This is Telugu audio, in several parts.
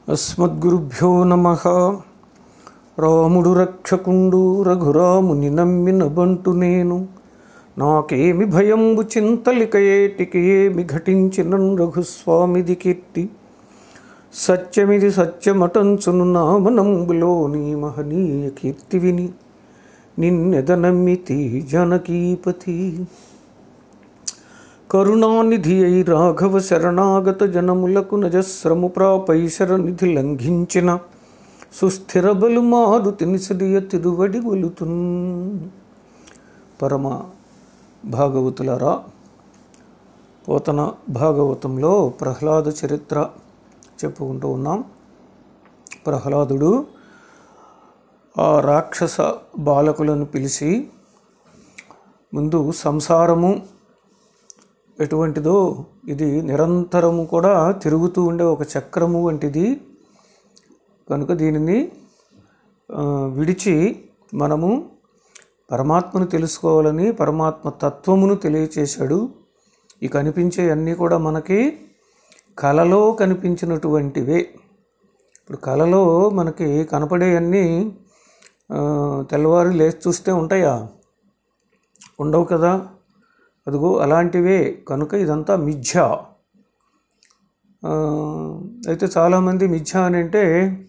అస్మద్గురుభ్యో నమ రాముడు రక్షకుండు రఘురాముని నమ్మిన బంటు నేను నాకేమి భయంబు చింతలిక ఏటికి ఏమి ఘటించిన రఘుస్వామిది కీర్తి సత్యమిది సత్యమటంచును నామనంబులో నీ మహనీయ కీర్తి విని నిన్నెద నమ్మితి జనకీపతి కరుణానిధి అయి రాఘవ శరణాగత జనములకు నజస్రము ప్రాపై శరనిధి లంఘించిన సుస్థిర బలు మారు తినిసడియ తిరువడి గొలుతున్ పరమ భాగవతులరా పోతన భాగవతంలో ప్రహ్లాద చరిత్ర చెప్పుకుంటూ ఉన్నాం ప్రహ్లాదుడు ఆ రాక్షస బాలకులను పిలిచి ముందు సంసారము ఎటువంటిదో ఇది నిరంతరము కూడా తిరుగుతూ ఉండే ఒక చక్రము వంటిది కనుక దీనిని ఆ, విడిచి మనము పరమాత్మను తెలుసుకోవాలని పరమాత్మ తత్వమును తెలియచేశాడు ఈ కనిపించే అన్నీ కూడా మనకి కలలో కనిపించినటువంటివే ఇప్పుడు కలలో మనకి కనపడే అన్నీ ఆ, తెల్లవారు లేచి చూస్తే ఉంటాయా ఉండవు కదా అదిగో అలాంటివే కనుక ఇదంతా మిథ్య ఆ, అయితే చాలామంది మిథ్య అని అంటే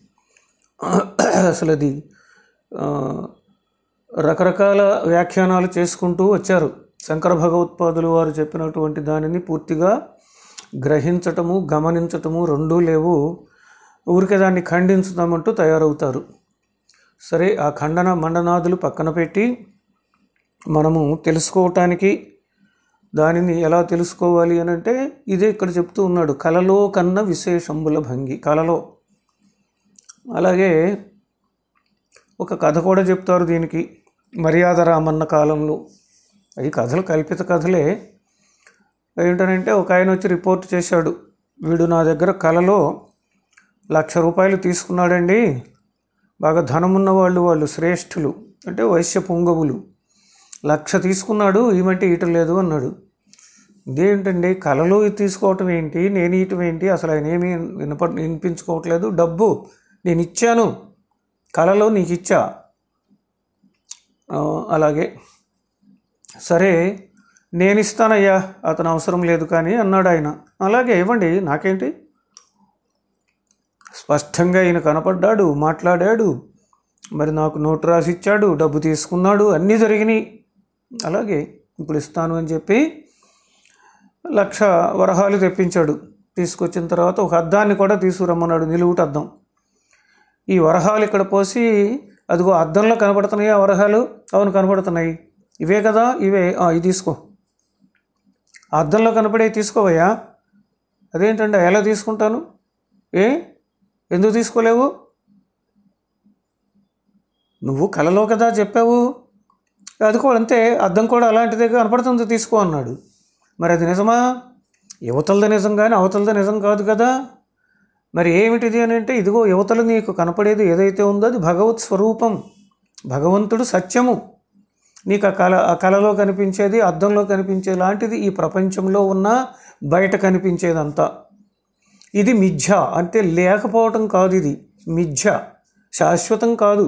అసలు అది ఆ, రకరకాల వ్యాఖ్యానాలు చేసుకుంటూ వచ్చారు శంకర భగవత్పాదులు వారు చెప్పినటువంటి దానిని పూర్తిగా గ్రహించటము గమనించటము రెండూ లేవు ఊరికే దాన్ని ఖండించుదామంటూ తయారవుతారు సరే ఆ ఖండన మండనాదులు పక్కన పెట్టి మనము తెలుసుకోవటానికి దానిని ఎలా తెలుసుకోవాలి అని అంటే ఇదే ఇక్కడ చెప్తూ ఉన్నాడు కలలో కన్న విశేషంబుల భంగి కలలో అలాగే ఒక కథ కూడా చెప్తారు దీనికి మర్యాద రామన్న కాలంలో అవి కథలు కల్పిత కథలే ఏంటనంటే ఒక ఆయన వచ్చి రిపోర్ట్ చేశాడు వీడు నా దగ్గర కలలో లక్ష రూపాయలు తీసుకున్నాడండి బాగా ధనమున్న వాళ్ళు వాళ్ళు శ్రేష్ఠులు అంటే వైశ్య పుంగవులు లక్ష తీసుకున్నాడు ఈమంటే ఈయటం లేదు అన్నాడు ఇదేంటండి కలలో ఇది తీసుకోవటం ఏంటి నేను ఇయటం ఏంటి అసలు ఆయన ఏమీ వినప వినిపించుకోవట్లేదు డబ్బు నేను ఇచ్చాను కలలో నీకు ఇచ్చా ఆ, అలాగే సరే నేను ఇస్తానయ్యా అతను అవసరం లేదు కానీ అన్నాడు ఆయన అలాగే ఇవ్వండి నాకేంటి స్పష్టంగా ఈయన కనపడ్డాడు మాట్లాడాడు మరి నాకు నోటు రాసి ఇచ్చాడు డబ్బు తీసుకున్నాడు అన్నీ జరిగినాయి అలాగే ఇప్పుడు ఇస్తాను అని చెప్పి లక్ష వరహాలు తెప్పించాడు తీసుకొచ్చిన తర్వాత ఒక అద్దాన్ని కూడా తీసుకురమ్మన్నాడు నిలువుట అద్దం ఈ వరహాలు ఇక్కడ పోసి అదిగో అద్దంలో కనపడుతున్నాయి ఆ వరహాలు అవును కనపడుతున్నాయి ఇవే కదా ఇవే ఆ, ఇవి తీసుకో ఆ అద్దంలో కనపడే తీసుకోవయ్యా అదేంటండి ఎలా తీసుకుంటాను ఏ ఎందుకు తీసుకోలేవు నువ్వు కలలో కదా చెప్పావు అది కూడా అంతే అద్దం కూడా అలాంటిదే కనపడుతుంది తీసుకో అన్నాడు మరి అది నిజమా యువతలది నిజం కానీ అవతలది నిజం కాదు కదా మరి ఏమిటిది అని అంటే ఇదిగో యువతలు నీకు కనపడేది ఏదైతే ఉందో అది భగవత్ స్వరూపం భగవంతుడు సత్యము నీకు ఆ కళ ఆ కళలో కనిపించేది అద్దంలో కనిపించే లాంటిది ఈ ప్రపంచంలో ఉన్న బయట కనిపించేదంతా ఇది మిథ్య అంటే లేకపోవటం కాదు ఇది మిథ్య శాశ్వతం కాదు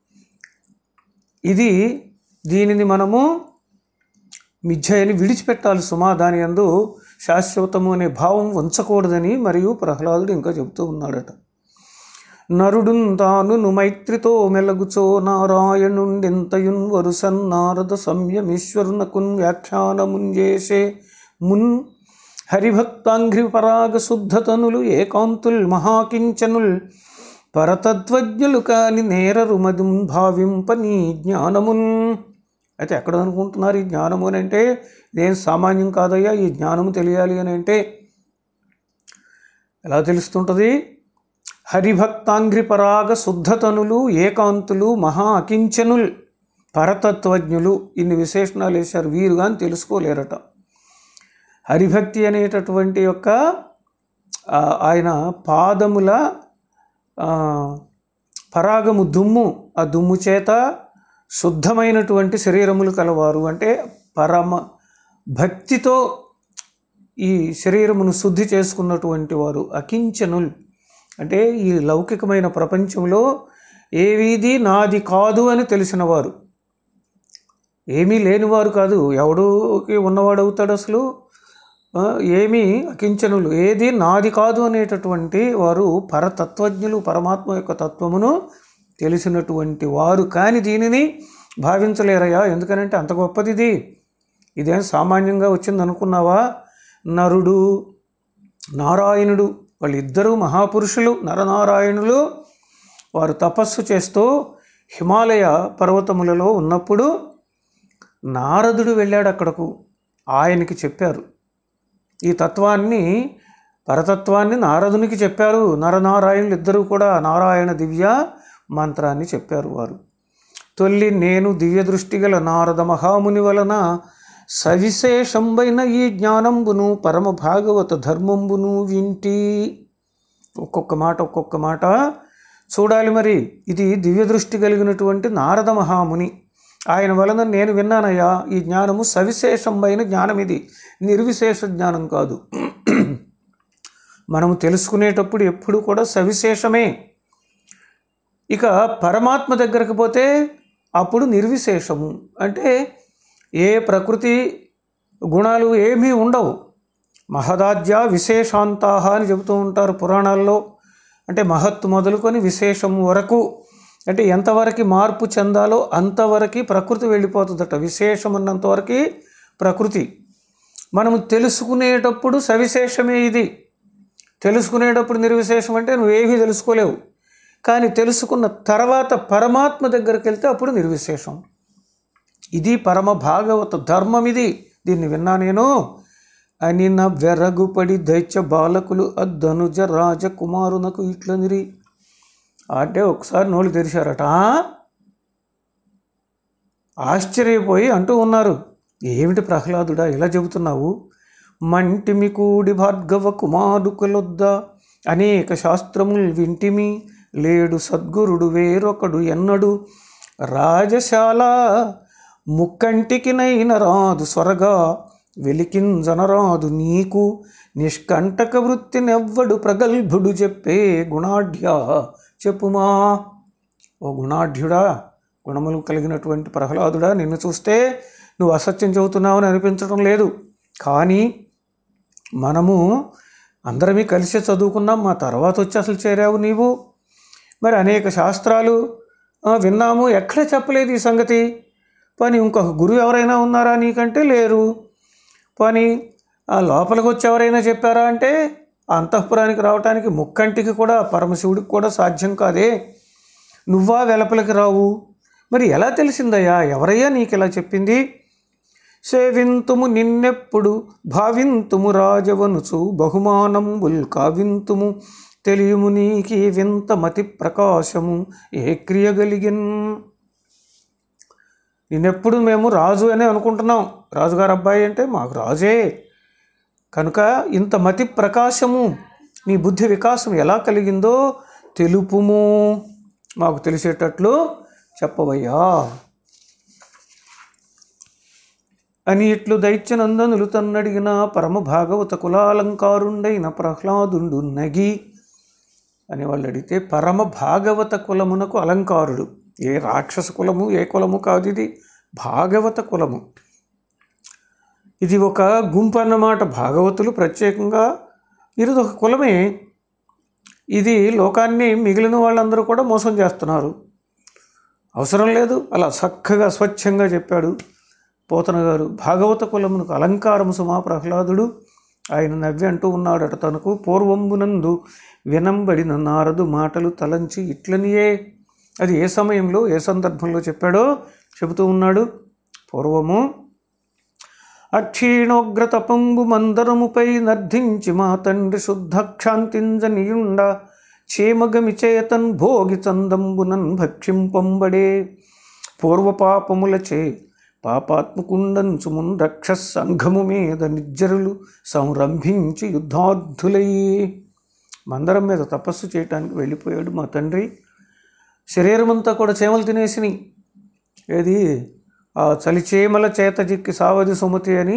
ఇది దీనిని మనము మిథ్య అని విడిచిపెట్టాలి సుమా దాని యందు శాశ్వతము అనే భావం ఉంచకూడదని మరియు ప్రహ్లాదుడు ఇంకా చెబుతూ ఉన్నాడట నరుడు తాను మైత్రితో మెలగుచో నారాయణుండెంతయున్ వరుసన్ నారద సంయమీశ్వరునకున్ వ్యాఖ్యానమున్ చేసే మున్ హరిభక్తాంఘ్రి పరాగ శుద్ధతనులు ఏకాంతుల్ మహాకించనుల్ పరతత్వజ్ఞులు కాని నేరరు మధుం భావింపని జ్ఞానమున్ అయితే ఎక్కడ అనుకుంటున్నారు ఈ జ్ఞానము అని అంటే ఇదేం సామాన్యం కాదయ్యా ఈ జ్ఞానము తెలియాలి అని అంటే ఎలా తెలుస్తుంటుంది హరిభక్తాంఘ్రి పరాగ శుద్ధతనులు ఏకాంతులు మహా అకించనుల్ పరతత్వజ్ఞులు ఇన్ని విశేషణాలు వేశారు వీరు కానీ తెలుసుకోలేరట హరిభక్తి అనేటటువంటి యొక్క ఆ, ఆయన పాదముల ఆ, పరాగము దుమ్ము ఆ దుమ్ము చేత శుద్ధమైనటువంటి శరీరములు కలవారు అంటే పరమ భక్తితో ఈ శరీరమును శుద్ధి చేసుకున్నటువంటి వారు అకించనుల్ అంటే ఈ లౌకికమైన ప్రపంచంలో ఏవీది నాది కాదు అని తెలిసినవారు ఏమీ లేనివారు కాదు ఎవడుకి ఉన్నవాడు అవుతాడు అసలు ఆ, ఏమీ అకించనులు ఏది నాది కాదు అనేటటువంటి వారు పరతత్వజ్ఞులు పరమాత్మ యొక్క తత్వమును తెలిసినటువంటి వారు కానీ దీనిని భావించలేరయ్యా ఎందుకనంటే అంత గొప్పది ఇది ఇదేం సామాన్యంగా వచ్చింది అనుకున్నావా నరుడు నారాయణుడు వాళ్ళిద్దరూ మహాపురుషులు నరనారాయణులు వారు తపస్సు చేస్తూ హిమాలయ పర్వతములలో ఉన్నప్పుడు నారదుడు వెళ్ళాడు అక్కడకు ఆయనకి చెప్పారు ఈ తత్వాన్ని పరతత్వాన్ని నారదునికి చెప్పారు నరనారాయణులు ఇద్దరూ కూడా నారాయణ దివ్య మంత్రాన్ని చెప్పారు వారు తొల్లి నేను దివ్య దృష్టి గల నారద మహాముని వలన సవిశేషంబైన ఈ జ్ఞానంబును పరమ భాగవత ధర్మంబును వింటి ఒక్కొక్క మాట ఒక్కొక్క మాట చూడాలి మరి ఇది దివ్య దృష్టి కలిగినటువంటి నారద మహాముని ఆయన వలన నేను విన్నానయ్యా ఈ జ్ఞానము సవిశేషమైన జ్ఞానం ఇది నిర్విశేష జ్ఞానం కాదు మనము తెలుసుకునేటప్పుడు ఎప్పుడు కూడా సవిశేషమే ఇక పరమాత్మ దగ్గరకు పోతే అప్పుడు నిర్విశేషము అంటే ఏ ప్రకృతి గుణాలు ఏమీ ఉండవు మహదాజ్య విశేషాంతాహ అని చెబుతూ ఉంటారు పురాణాల్లో అంటే మహత్తు మొదలుకొని విశేషం వరకు అంటే ఎంతవరకు మార్పు చెందాలో అంతవరకు ప్రకృతి వెళ్ళిపోతుందట విశేషం ఉన్నంతవరకు ప్రకృతి మనము తెలుసుకునేటప్పుడు సవిశేషమే ఇది తెలుసుకునేటప్పుడు నిర్విశేషం అంటే నువ్వేమీ తెలుసుకోలేవు కానీ తెలుసుకున్న తర్వాత పరమాత్మ దగ్గరికి వెళ్తే అప్పుడు నిర్విశేషం ఇది పరమ భాగవత ధర్మం ఇది దీన్ని విన్నా నేను అని నా వెరగుపడి దైత్య బాలకులు అద్దనుజ రాజకుమారునకు ఇట్లనిరి అంటే ఒకసారి నోళ్ళు తెరిచారట "ఆ?" ఆశ్చర్యపోయి అంటూ ఉన్నారు ఏమిటి ప్రహ్లాదుడా ఇలా చెబుతున్నావు మంటిమి కూడి భార్గవ కుమారుకులొద్ద అనేక శాస్త్రములు వింటిమి లేడు సద్గురుడు వేరొకడు ఎన్నడు రాజశాల ముక్కంటికి నైన రాదు స్వరగా వెలికింజనరాదు నీకు నిష్కంటక వృత్తినెవ్వడు ప్రగల్భుడు చెప్పే గుణాఢ్య చెప్పుమా ఓ గుణాఢ్యుడా గుణములు కలిగినటువంటి ప్రహ్లాదుడా నిన్ను చూస్తే నువ్వు అసత్యం చెబుతున్నావని అనిపించడం లేదు కానీ మనము అందరమీ కలిసి చదువుకున్నాం మా తర్వాత వచ్చి అసలు చేరావు నీవు మరి అనేక శాస్త్రాలు ఆ, విన్నాము ఎక్కడ చెప్పలేదు ఈ సంగతి పని ఇంకొక గురువు ఎవరైనా ఉన్నారా నీకంటే లేరు పని ఆ లోపలికి వచ్చి ఎవరైనా చెప్పారా అంటే ఆ అంతఃపురానికి రావటానికి ముక్కంటికి కూడా పరమశివుడికి కూడా సాధ్యం కాదే నువ్వా వెలపలికి రావు మరి ఎలా తెలిసిందయ్యా ఎవరయ్యా నీకు ఇలా చెప్పింది సేవింతుము నిన్నెప్పుడు భావింతుము రాజవనుచు బహుమానంబుల్ కావింతుము తెలియము నీకి వింత మతి ప్రకాశము ఏ క్రియగలిగిన్ నిన్నెప్పుడు మేము రాజు అని అనుకుంటున్నాం రాజుగారు అబ్బాయి అంటే మాకు రాజే కనుక ఇంత మతి ప్రకాశము నీ బుద్ధి వికాసం ఎలా కలిగిందో తెలుపుము మాకు తెలిసేటట్లు చెప్పవయ్యా అని ఇట్లు దైత్యనందనులు తన్నడిగిన పరమ భాగవత కులాలంకారుండైన ప్రహ్లాదుండు నగి అని వాళ్ళు అడిగితే పరమ భాగవత కులమునకు అలంకారుడు ఏ రాక్షస కులము ఏ కులము కాదు ఇది భాగవత కులము ఇది ఒక గుంపు అన్నమాట భాగవతులు ప్రత్యేకంగా ఇది ఒక కులమే ఇది లోకాన్ని మిగిలిన వాళ్ళందరూ కూడా మోసం చేస్తున్నారు అవసరం లేదు అలా చక్కగా స్వచ్ఛంగా చెప్పాడు పోతన గారు భాగవత కులమునకు అలంకారము సుమా ప్రహ్లాదుడు ఆయన నవ్వి అంటూ ఉన్నాడట తనకు పూర్వంబునందు వినంబడిన నారదు మాటలు తలంచి ఇట్లనియే అది ఏ సమయంలో ఏ సందర్భంలో చెప్పాడో చెబుతూ ఉన్నాడు పూర్వము అక్షీణోగ్ర తపంబు మందరముపై నర్ధించి మా తండ్రి శుద్ధ క్షాంతింజనియుండ క్షేమగమి చేతన్ భోగి చందంబునన్ భక్షింపంబడే పూర్వపాపములచే పాపాత్మకుండంచుమున్ రక్షస్ సంఘము మీద నిజ్జరులు సంరంభించి యుద్ధార్థులయ్యి మందరం మీద తపస్సు చేయటానికి వెళ్ళిపోయాడు మా తండ్రి శరీరమంతా కూడా చేమలు తినేసినాయి ఏది ఆ చలిచేమల చేత జిక్కి సావది సుమతి అని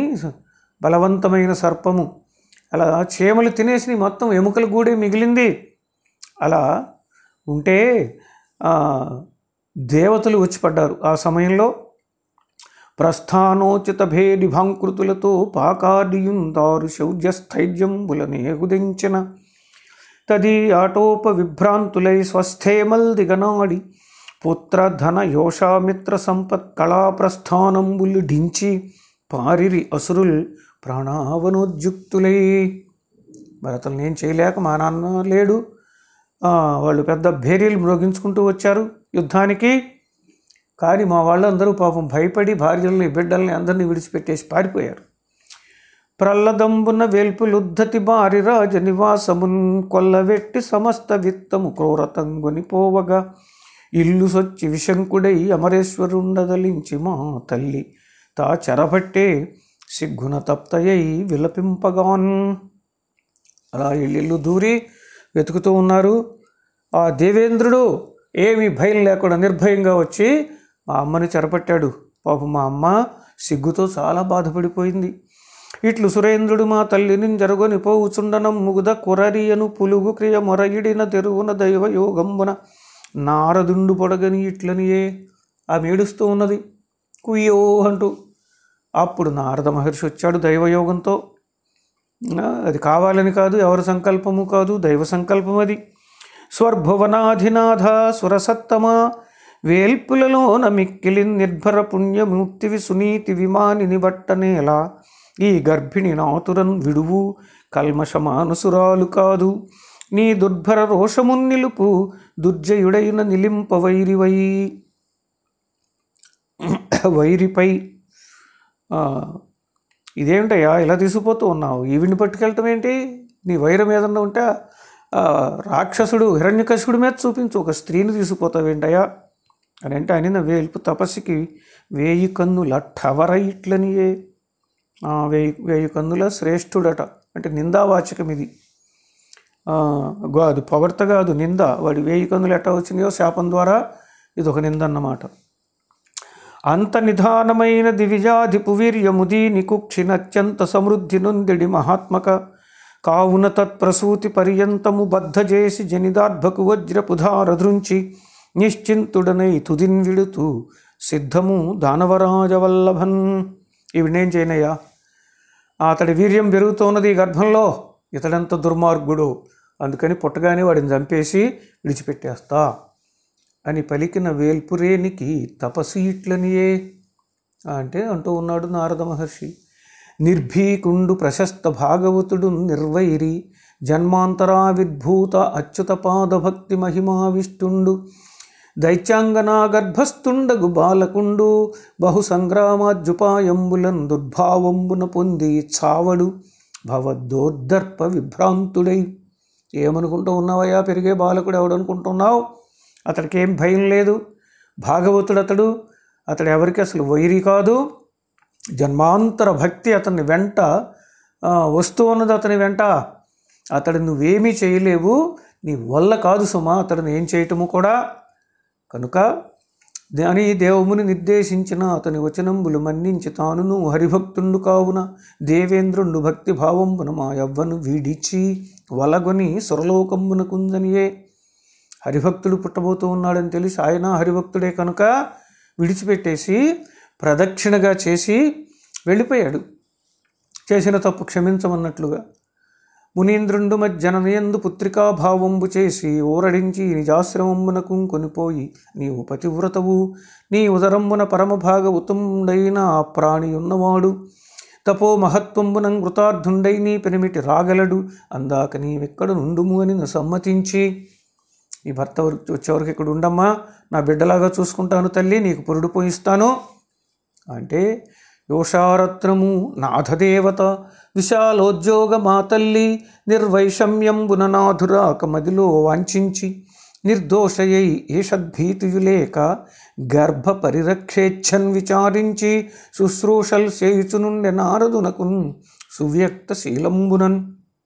బలవంతమైన సర్పము అలా చేమలు తినేసినాయి మొత్తం ఎముకల గూడే మిగిలింది అలా ఉంటే ఆ, దేవతలు వచ్చి పడ్డారు ఆ సమయంలో ప్రస్థానోచిత భేది భాంకృతులతో పాకాడియుందారు శౌర్యస్థైర్యంబులనే హుదించిన తది ఆటోప విభ్రాంతులై స్వస్థేమల్ దిగనాడి పుత్ర ధన యోషామిత్ర సంపత్ కళా ప్రస్థానంబులు ఢించి పారిరి అసురుల్ ప్రాణావనోద్యుక్తులై భరతలు నేను చేయలేక మా నాన్న లేడు ఆ, వాళ్ళు పెద్ద భేరీలు మ్రోగించుకుంటూ వచ్చారు యుద్ధానికి కానీ మా వాళ్ళందరూ పాపం భయపడి భార్యల్ని బిడ్డల్ని అందరినీ విడిచిపెట్టేసి పారిపోయారు ప్రల్లదంబున వేల్పులుద్ధతి బారి రాజ నివాసమున్ కొల్లవెట్టి సమస్త విత్తము క్రూరతంగుని పోవగా ఇల్లు సొచ్చి విశంకుడై అమరేశ్వరుండదలించి మా తల్లి తా చెరబట్టే సిగ్గున తప్తయై విలపింపగాన్ అలా ఇల్లు దూరి వెతుకుతూ ఉన్నారు ఆ దేవేంద్రుడు ఏమీ భయం లేకుండా నిర్భయంగా వచ్చి మా అమ్మని చెరపట్టాడు పాపం మా అమ్మ సిగ్గుతో చాలా బాధపడిపోయింది ఇట్లు సురేంద్రుడు మా తల్లిని జరుగుని పోవుచుండనం ముగుద కురరియను పులుగు క్రియ మొరగిడిన తెరువున దైవ యోగంబున నారదుండు పొడగని ఇట్లనియే ఆమె ఏడుస్తూ ఉన్నది కుయ్యో అంటూ అప్పుడు నారద మహర్షి వచ్చాడు దైవయోగంతో ఆ, అది కావాలని కాదు ఎవరి సంకల్పము కాదు దైవ సంకల్పం అది స్వర్భువనాధినాథ సురసత్తమ వేల్పులలోన మిక్కిలి నిర్భర పుణ్యముక్తివి సునీతి విమానిని బట్టనేలా ఈ గర్భిణి నాతురన్ విడువు కల్మషమానుసురాలు కాదు నీ దుర్భర రోషమున్ నిలుపు దుర్జయుడైన నిలింప వైరివై వైరిపై ఆ, ఇదేమిటయ్యా ఇలా తీసుకుపోతూ ఉన్నావు ఈవిని పట్టుకెళ్ళటం ఏంటి నీ వైరం ఏదన్నా ఉంటే ఆ, రాక్షసుడు హిరణ్యకశుడి మీద చూపించు ఒక స్త్రీని తీసుకుపోతావేంటయ్యా అని అంటే అనిన వేల్పు తపస్సుకి వేయి కన్నుల టవర ఇట్లనియే ఆ, వేయి వేయి కన్నుల శ్రేష్ఠుడట అంటే నిందావాచకం ఇది ఆ, గా- అది పొగడ్త కాదు నింద వాడి వేయి కన్నులు ఎట్టా వచ్చినాయో శాపం ద్వారా ఇది ఒక నింద అన్నమాట అంత నిధానమైన దివిజాధిపు వీర్యముదీ నికుక్షినత్యంత సమృద్ధి నొందిడి మహాత్మక కావున తత్ప్రసూతి పర్యంతము బద్ధజేసి జనిదార్భకు వజ్రపుధారధృంచి నిశ్చింతుడనై తుదిన్ విడుతూ సిద్ధము దానవరాజవల్లభన్ ఇవి నేను చేయనయ్యా అతడి వీర్యం పెరుగుతున్నది ఈ గర్భంలో ఇతడెంత దుర్మార్గుడు అందుకని పుట్టగానే వాడిని చంపేసి విడిచిపెట్టేస్తా అని పలికిన వేల్పురేనికి తపస్సు ఇట్లనియే అంటే అంటూ ఉన్నాడు నారద మహర్షి నిర్భీకుండు ప్రశస్త భాగవతుడు నిర్వైరి జన్మాంతరావిద్భూత అచ్యుత పాదభక్తి మహిమావిష్టుండు దైత్యాంగనా గర్భస్థుండగు బాలకుండు బహు సంగ్రామాజ్యుపాయంబులన్ దుర్భావంబున పొంది చావడు భవద్దోర్దర్ప విభ్రాంతుడై ఏమనుకుంటూ ఉన్నావయ్యా పెరిగే బాలకుడు ఎవడనుకుంటున్నావు అతడికి ఏం భయం లేదు భాగవతుడు అతడు అతడు ఎవరికి అసలు వైరి కాదు జన్మాంతర భక్తి అతని వెంట ఆ, వస్తూ ఉన్నది అతని వెంట అతడు నువ్వేమీ చేయలేవు నీ వల్ల కాదు సుమా అతడిని ఏం చేయటము కూడా కనుక అని దేవముని నిర్దేశించిన అతని వచనంబులు మన్నించి తానును హరిభక్తుండు కావున దేవేంద్రుండు భక్తి భావంబున మా యవ్వను వీడిచి వలగొని సురలోకంబునకుందనియే హరిభక్తుడు పుట్టబోతూ ఉన్నాడని తెలిసి ఆయన హరిభక్తుడే కనుక విడిచిపెట్టేసి ప్రదక్షిణగా చేసి వెళ్ళిపోయాడు చేసిన తప్పు క్షమించమన్నట్లుగా మునీంద్రుండు మజ్జననయందు పుత్రికాభావంబు చేసి ఊరడించి నిజాశ్రమమునకు కొనిపోయి నీవు పతివ్రతవు నీ ఉదరంబున పరమభాగవతుండైన ఆ ప్రాణి ఉన్నవాడు తపో మహత్వంబునం కృతార్థుండై నీ పెనిమిటి రాగలడు అందాక నీవెక్కడ నుండుము అని నా సమ్మతించి నీ భర్త వరకు వచ్చేవరకు ఇక్కడ ఉండమ్మా నా బిడ్డలాగా చూసుకుంటాను తల్లి నీకు పురుడు పోయిస్తాను అంటే యోషారత్నము నాథదేవత విశాలోద్యోగ మా తల్లి నిర్వైషమ్యంబున నాథురాక మదిలో వాంఛించి నిర్దోషయై ఏషద్భీతియులేక గర్భ పరిరక్షేచ్ఛన్ విచారించి శుశ్రూషల్ చేయుచునుండె నారదునకున్ సువ్యక్త శీలంబునన్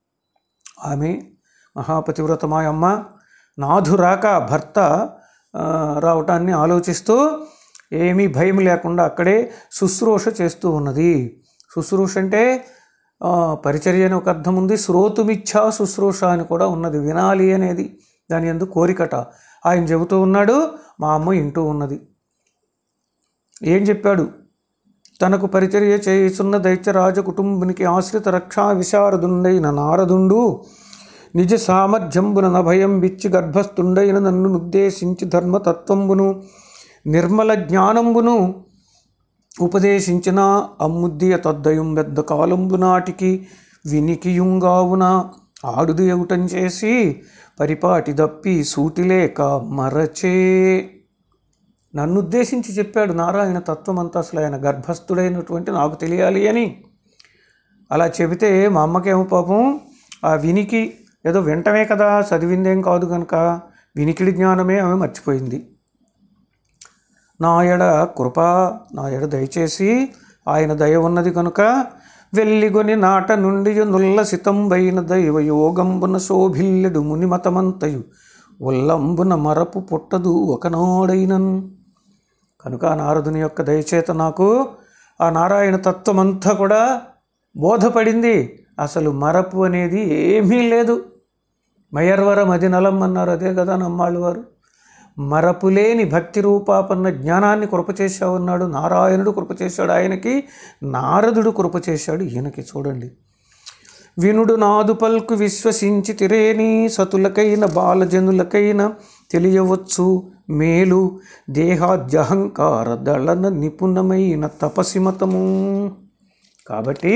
ఆమె మహాపతివ్రతమాయమ్మ నాథు రాక భర్త ఆ, రావటాన్ని ఆలోచిస్తూ ఏమీ భయం లేకుండా అక్కడే శుశ్రూష చేస్తూ ఉన్నది శుశ్రూష అంటే ఆ, పరిచర్య అని ఒక అర్థం ఉంది శ్రోతుమిచ్ఛా శుశ్రూష అని కూడా ఉన్నది వినాలి అనేది దాని ఎందుకు కోరికట ఆయన చెబుతూ ఉన్నాడు మా అమ్మ ఇంటూ ఉన్నది ఏం చెప్పాడు తనకు పరిచర్య చేయుచున్న దైత్యరాజ కుటుంబునికి ఆశ్రిత రక్షా విశారదుండైన నారదుండు నిజ సామర్థ్యంబున నభయం విచ్చి గర్భస్థుండైన నన్ను ఉద్దేశించి ధర్మతత్వంబును నిర్మల జ్ఞానంబును ఉపదేశించిన అమ్ముద్దియ తద్దయం పెద్ద కాలంబు నాటికి వినికియుంగావున ఆడుది అవుటం చేసి పరిపాటి దప్పి సూటిలేక మరచే నన్ను ఉద్దేశించి చెప్పాడు నారాయణ తత్వం అంతా అసలు ఆయన గర్భస్థుడైనటువంటి నాకు తెలియాలి అని అలా చెబితే మా అమ్మకేమో పాపం ఆ వినికి ఏదో వింటమే కదా చదివిందేం కాదు కనుక వినికిడి జ్ఞానమే ఆమె మర్చిపోయింది నా ఎడ కృప నా ఎడ దయచేసి ఆయన దయ ఉన్నది కనుక వెల్లిగొని నాట నుండి నుల్లసితంబైన దైవ యోగంబున శోభిల్లెడు మునిమతమంతయు ఉల్లంబున మరపు పుట్టదు ఒకనాడైనన్ కనుక ఆ నారదుని యొక్క దయచేత నాకు ఆ నారాయణ తత్వం అంతా కూడా బోధపడింది అసలు మరపు అనేది ఏమీ లేదు మయర్వర మది నలం అన్నారు అదే కదా నమ్మాళ్ళు వారు మరపులేని భక్తి రూపాపన్న జ్ఞానాన్ని కృప చేశావన్నాడు నారాయణుడు కృప చేశాడు ఆయనకి నారదుడు కృప చేశాడు ఈయనకి చూడండి వినుడు నాదు పల్కు విశ్వసించి తిరేని సతులకైన బాలజనులకైన తెలియవచ్చు మేలు దేహాద్యహంకార దళన నిపుణమైన తపసిమతము కాబట్టి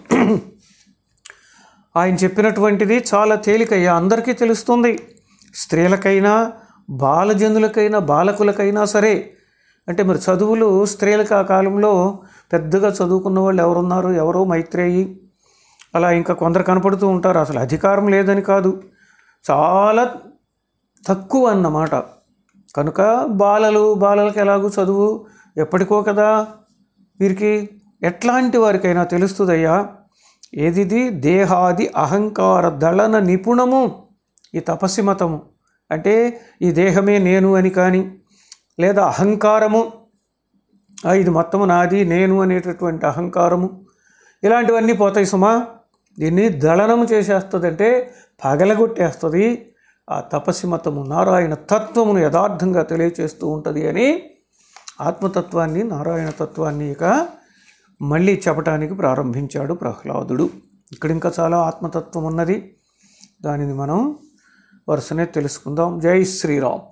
ఆయన చెప్పినటువంటిది చాలా తేలికయ్యా అందరికీ తెలుస్తుంది స్త్రీలకైనా బాలజనులకైనా బాలకులకైనా సరే అంటే మరి చదువులు స్త్రీలకు ఆ కాలంలో పెద్దగా చదువుకున్న వాళ్ళు ఎవరున్నారు ఎవరో మైత్రేయి అలా ఇంకా కొందరు కనపడుతూ ఉంటారు అసలు అధికారం లేదని కాదు చాలా తక్కువ అన్నమాట కనుక బాలలు బాలలకు ఎలాగూ చదువు ఎప్పటికో కదా వీరికి ఎట్లాంటి వారికైనా తెలుస్తుందయ్యా ఏదిది దేహాది అహంకార దళన నిపుణము ఈ తపస్సి మతము అంటే ఈ దేహమే నేను అని కానీ లేదా అహంకారము ఆ, ఇది మొత్తము నాది నేను అనేటటువంటి అహంకారము ఇలాంటివన్నీ పోతాయి సుమా దీన్ని దళనము చేసేస్తుంది అంటే పగలగొట్టేస్తుంది ఆ తపస్సి మతము నారాయణ తత్వమును యథార్థంగా తెలియచేస్తూ ఉంటుంది అని ఆత్మతత్వాన్ని నారాయణ తత్వాన్ని ఇక మళ్ళీ చెప్పటానికి ప్రారంభించాడు ప్రహ్లాదుడు ఇక్కడ ఇంకా చాలా ఆత్మతత్వం ఉన్నది దానిని మనం వరుసనే తెలుసుకుందాం జై శ్రీరామ్